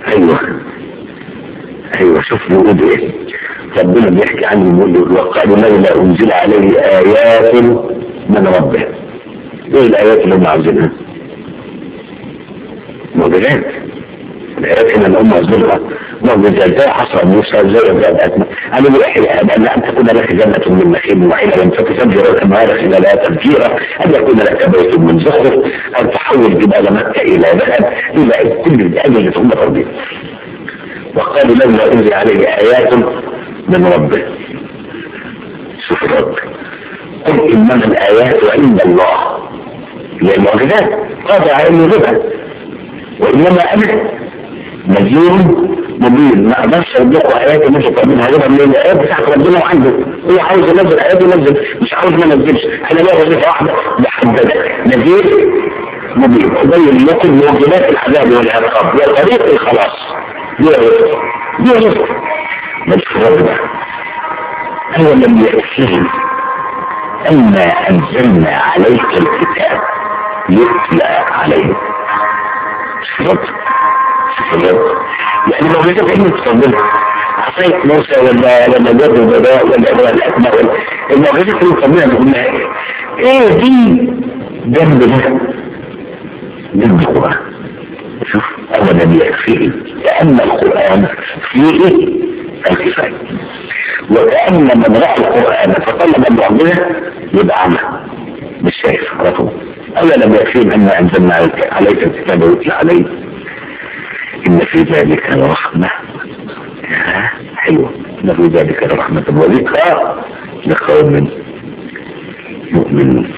ايوه ايوه شوف بيقول ايه ربنا بيحكي عنه بيقول وقالوا لولا انزل عليه ايات من ربه ايه الايات اللي هم عاوزينها معجزات الايات هنا الامه عاوزينها معجزات زي حصر موسى زي انا بيحكي ان ان تكون لك جنه من نخيل وعنب فتفجر الانهار خلالها تفجيرا ان يكون لك بيت من زخرف ان تحول جبال مكه الى ذهب الى كل الاجل اللي هم ترضيه وقالوا لولا انزل عليه ايات من ربه شوف الرب قل انما الايات عند الله هي المعجزات قادر على انه يجيبها وانما انا نذير مبين ما اقدرش اقول لكم ايات مش من هجيبها من الايات بتاعت ربنا وعنده هو عاوز ينزل ايات ينزل مش عاوز ما ينزلش احنا ليه وظيفه واحده محدده نذير مبين ابين لكم موجبات العذاب والعقاب وطريق الخلاص دي رزق دي رزق مش رزق هو لم يكفيهم أنا أنزلنا عليك الكتاب يتلى عليه صدق صدق يعني لو بيجب علم تصدق عصاية موسى ولا ولا جد البداء ولا ولا الأسماء ولا المعجزات اللي بتصدقها بقولنا ايه دي جنب ده جنب القرآن شوف أولا يكفيه لأن القرآن فيه الكفاية وكأن من رأى القرآن فطلب المعجزة يبقى عمى مش شايف على طول أولا لم يكفيهم أن أنزلنا عليك الكتاب ويتلى عليه إن في ذلك لرحمة حلوة إن في ذلك لرحمة وذكرى لقوم يؤمنون